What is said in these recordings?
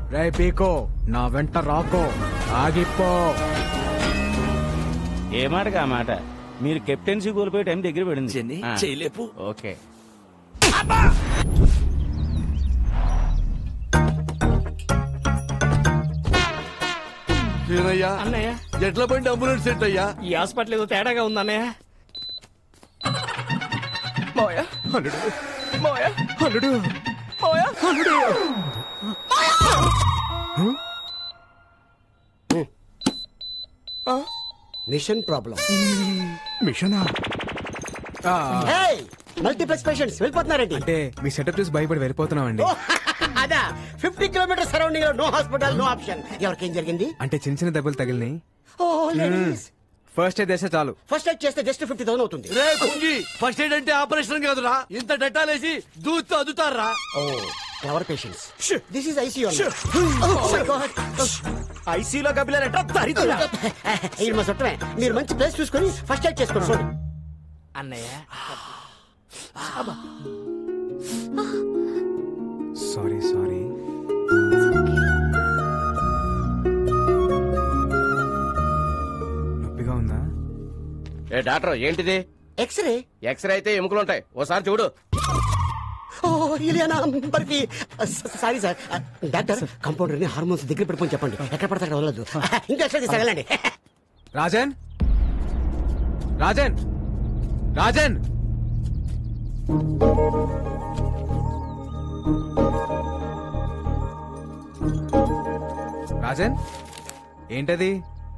రే పీకో నా వెంట రాకో ఆగిపో ఏ మాటగా ఆ మాట మీరు కెప్టెన్సీ కోల్పోయే టైం దగ్గర పడింది జెన్నీ, ఆ. చేయలేపు. ఓకే ఏనయ్యా అన్నయ్య ఎట్ల బండి అంబులెన్స్ సెట్ అయ్యా ఈ హాస్పిటల్ ఏదో తేడాగా ఉంది అన్నయ్య మావయ్య అల్లుడు మావయ్య అల్లుడు మావయ్య మిషన్ ప్రాబ్లం మిషనా ఆ, మల్టీప్లెక్స్ పేషెంట్స్ వెళ్ళిపోతున్నారండి అంటే మీ సెటప్ చూసి భయపడి వెళ్ళిపోతున్నామండి ఓ, అదా ఫిఫ్టీ కిలోమీటర్ సరౌండింగ్ లో నో హాస్పిటల్ నో ఆప్షన్ ఎవరికేం జరిగింది అంటే చిన్న చిన్న దెబ్బలు తగిలినాయి ఓ లేడీస్ ఫస్ట్ అయితే చేస్తే చాలు ఫస్ట్ ఎయిడ్ చేస్తే జస్ట్ ఫిఫ్టీ థౌసండ్ అవుతుంది రే కుంగి ఫస్ట్ ఎయిడ్ అంటే ఆపరేషన్ కాదురా ఇంత డెటాలేసి దూత్తు అదుతారా ఓ clever patients this is ICU ఐసీలో కపిలారట దరిద్రుడా. ఇది మా చుట్టమే మీరు మంచి ప్లేస్ చూసుకొని ఫస్ట్ ఎయిడ్ చేసుకోండి చూడండి అన్నయ్య సారీ సారీ నొప్పిగా ఉందా ఏ డాక్టర్ ఏంటిది ఎక్స్రే ఎక్స్రే అయితే ఎముకలు ఉంటాయి ఓసారి చూడు ఓ Ileana Barfi sorry sir doctor compounder ని హార్మోన్స్ దగ్గర పెట్టుకొని చెప్పండి ఎక్కడ పడతాడు వదలదు ఇంకా ఎక్స్ట్రా తీసుకెళ్ళండి రాజన్ రాజన్ రాజన్ రాజన్ ఏంటది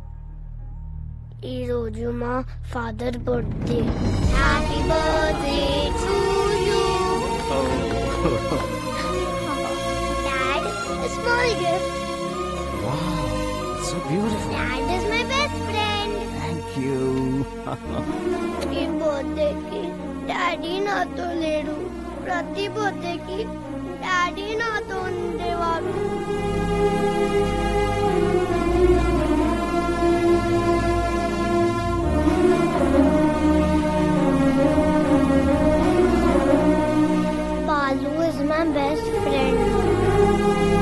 ఈ రోజు మా father birthday happy birthday to you dad small gift so beautiful dad is my best friend thank you ఈ బర్త్డేకి డాడీ నాతో లేడు ప్రతి బర్త్డేకి డాడీ నాతో ఉండేవాడు Balu is my best friend.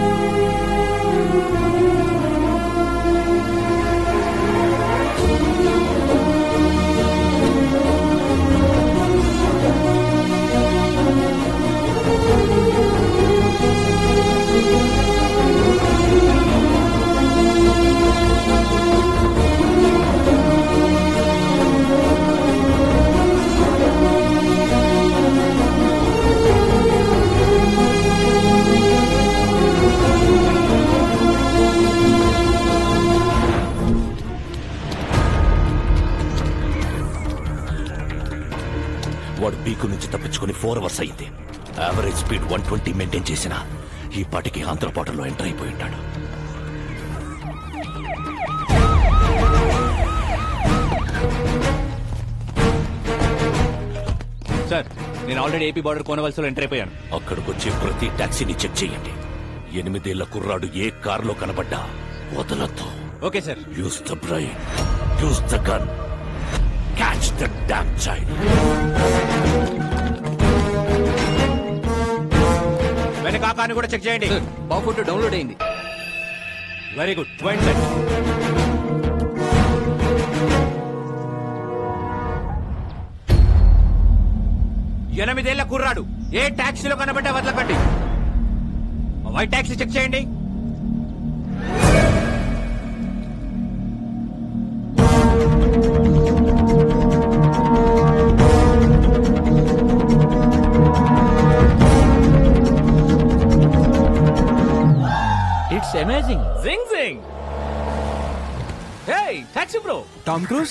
వాడు పీకు నుంచి తప్పించుకుని ఫోర్ అవర్స్ అయింది average speed one twenty maintain చేసిన ఈ పాటికి ఆంధ్రపాటలో ఎంటర్ అయిపోయి ఉంటాడు సార్ నేను ఆల్రెడీ ఏపీ బార్డర్ కోనవలసలో ఎంటర్ అయిపోయాను అక్కడికి వచ్చే ప్రతి టాక్సీని చెక్ చేయండి ఎనిమిదేళ్ల కుర్రాడు ఏ కారులో కనబడ్డా వదలొద్దు okay sir use the brain use the gun catch the damn child వెనక ఆకాన్ని కూడా చెక్ చేయండి మా ఫోటో డౌన్లోడ్ అయింది వెరీ గుడ్ పాయింట్ సార్ ఎనిమిదేళ్ల కుర్రాడు ఏ ట్యాక్సీలో కనబడ్డా వదలకండి వైట్ ట్యాక్సీ చెక్ చేయండి ఇట్స్ అమేజింగ్ జింగ్ జింగ్ hey taxi bro Tom Cruise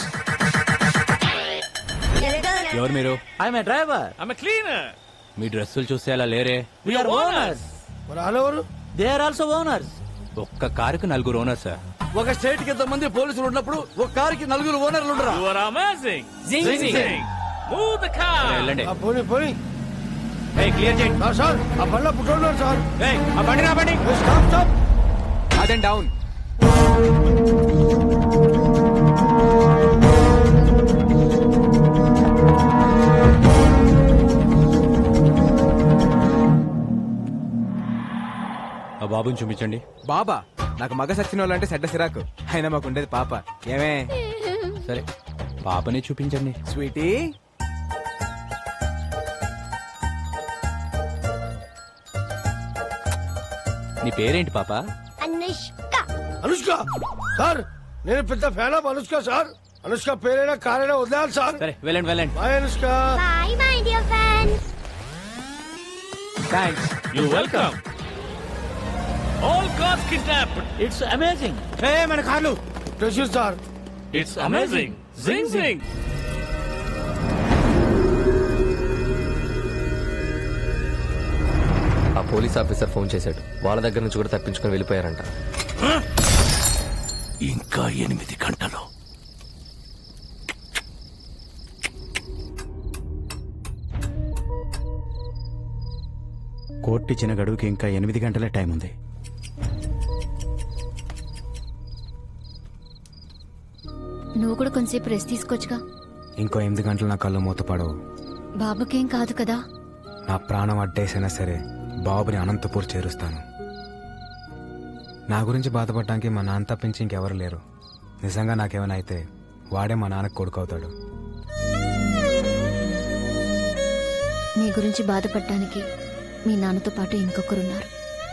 ఎవరు మీరు I'm a driver I'm a cleaner మీ డ్రెస్సులు చూస్తే అలా లేరే we are owners they are also owners ఒక్క కారుకు నలుగురు ఓనర్ సార్ ఒక స్టేట్ కి మంది పోలీసులు ఉన్నప్పుడు ఒక కారుకి నలుగురు ఓనర్లు ఉండరా యు ఆర్ అమేజింగ్ జింగ్ జింగ్ మూవ్ ద కార్ వెళ్ళండి పోనీ పోనీ ఏయ్, క్లియర్ చేయండి సార్ ఆ బండ్లో పుట్టున్నారు సార్ ఏయ్, ఆ బండి నా బండి స్టాప్ స్టాప్ రాజన్ డౌన్ ఆ బాబుని చూపించండి బాబా నాకు మగ సచ్చిన వాళ్ళు అంటే సెడ్డ సిరాకు అయినా మాకు ఉండేది పాప ఏమే సరే పాపని చూపించండి స్వీటీ నీ పేరేంటి పాప అనుష్క అనుష్క సార్ నేను పెద్ద fan of Anushka sir Anushka పేరైనా కారైనా వదిలేయాలి సార్ సరే వెళ్ళండి వెళ్ళండి bye Anushka bye my dear friend thanks you welcome all cars kidnapped it's amazing ఏ మన కార్లు ప్రెషర్ సార్ ఇట్స్ అమేజింగ్ జింగ్ జింగ్ ఆ పోలీస్ ఆఫీసర్ ఫోన్ చేశాడు వాళ్ళ దగ్గర నుంచి కూడా తప్పించుకొని వెళ్ళిపోయారంట ఇంకా ఎనిమిది గంటలు కోర్టు ఇచ్చిన గడువుకి ఇంకా ఎనిమిది గంటలే టైం ఉంది నువ్వు కూడా కొంచెంసేపు రెస్ట్ తీసుకోవచ్చుగా ఇంకో ఎనిమిది గంటలు నా కళ్ళు మూతపడవు బాబుకేం కాదు కదా నా ప్రాణం అడ్డేసైనా సరే బాబుని అనంతపూర్ చేరుస్తాను నా గురించి బాధపడటానికి మా నాన్న తప్పించి ఇంకెవరు లేరు నిజంగా నాకేమైనా అయితే వాడే మా నాన్నకు కొడుకు అవుతాడు నీ గురించి బాధపడటానికి మీ నాన్నతో పాటు ఇంకొకరున్నారు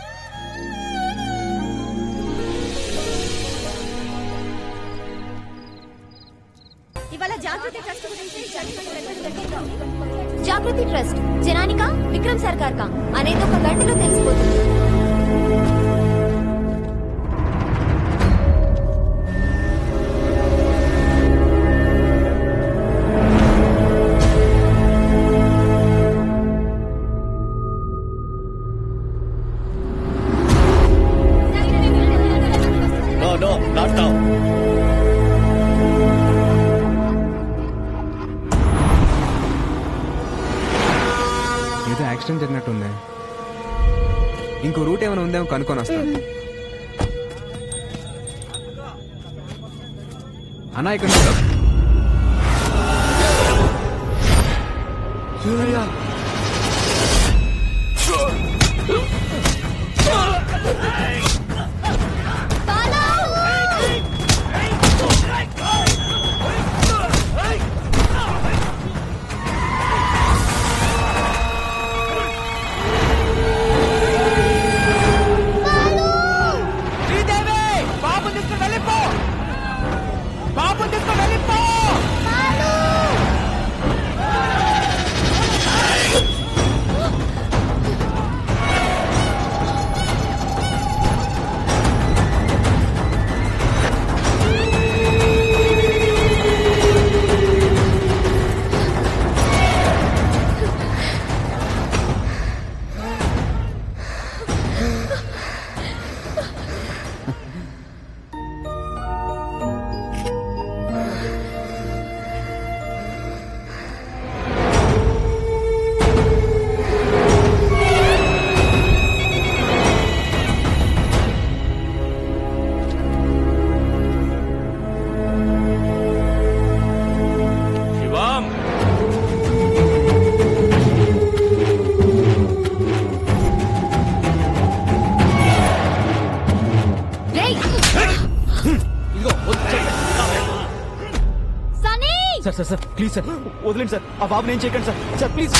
జాగృతి ట్రస్ట్ జనానికా విక్రమ్ సర్కార్ కా అనేది ఒక గంటలో తెలిసిపోతుంది నో నో నాట్ నౌ ఏదో యాక్సిడెంట్ జరిగినట్టుంది ఇంకో రూట్ ఏమైనా ఉందేమో కనుక్కొని వస్తాను అన్నా ఇక్కడ బాబు తీసుకుని వెళ్ళిపో బాబు తీసుకుని వెళ్ళిపో శివం రేయ్! Sunny sir sir sir please sir వదిలేండి సార్ ఆ బాబుని ఏం చేయకండి సార్ సార్ ప్లీజ్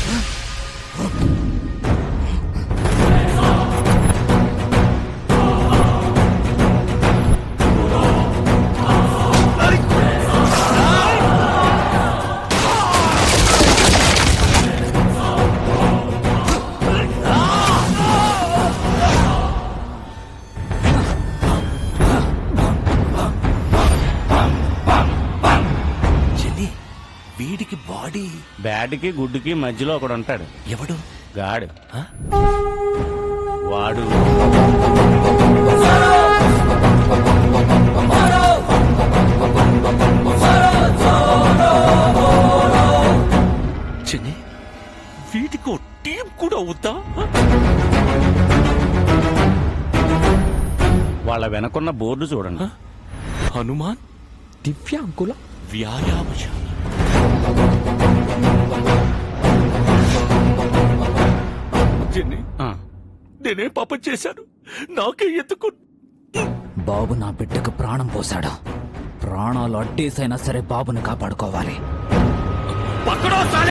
చెల్లి వీడికి బాడీ బ్యాడ్కి గుడ్డుకి మధ్యలో ఒకడు ఉంటాడు ఎవడు గాడు ఆ? వాడు చెల్లి వీటికి టీం కూడా అవుతా వాళ్ళ వెనకున్న బోర్డు చూడండి హనుమాన్ దివ్యాంకుల వ్యాయామశాల చెల్లి ఆ, నేనే పాపం చేశాను నాకే ఎత్తుకు బాబు నా బిడ్డకు ప్రాణం పోశాడు ప్రాణాలు అడ్డేసైనా సరే బాబుని కాపాడుకోవాలి పక్కడో